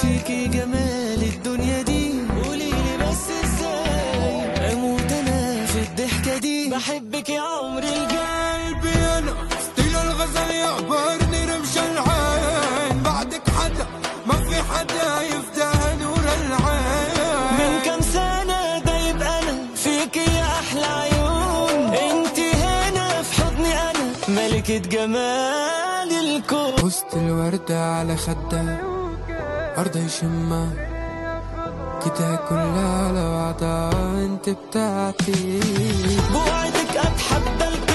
فيكي جمال الدنيا دي قوليلي بس ازاي اموت انا في الضحكة دي بحبك يا عمري الجاي قلبي انا ستيل الغزل يعبرني رمش العين بعدك حدا ما في حدا يفتح نور العين من كام سنة ده يبقى أنا فيك يا أحلى عيون انت هنا في حضني أنا ملكة جمال الكون وسط الوردة على خدها أرض يشمها كده كلها على بعضها انت بتاعتي بوعدك أتحدى الكون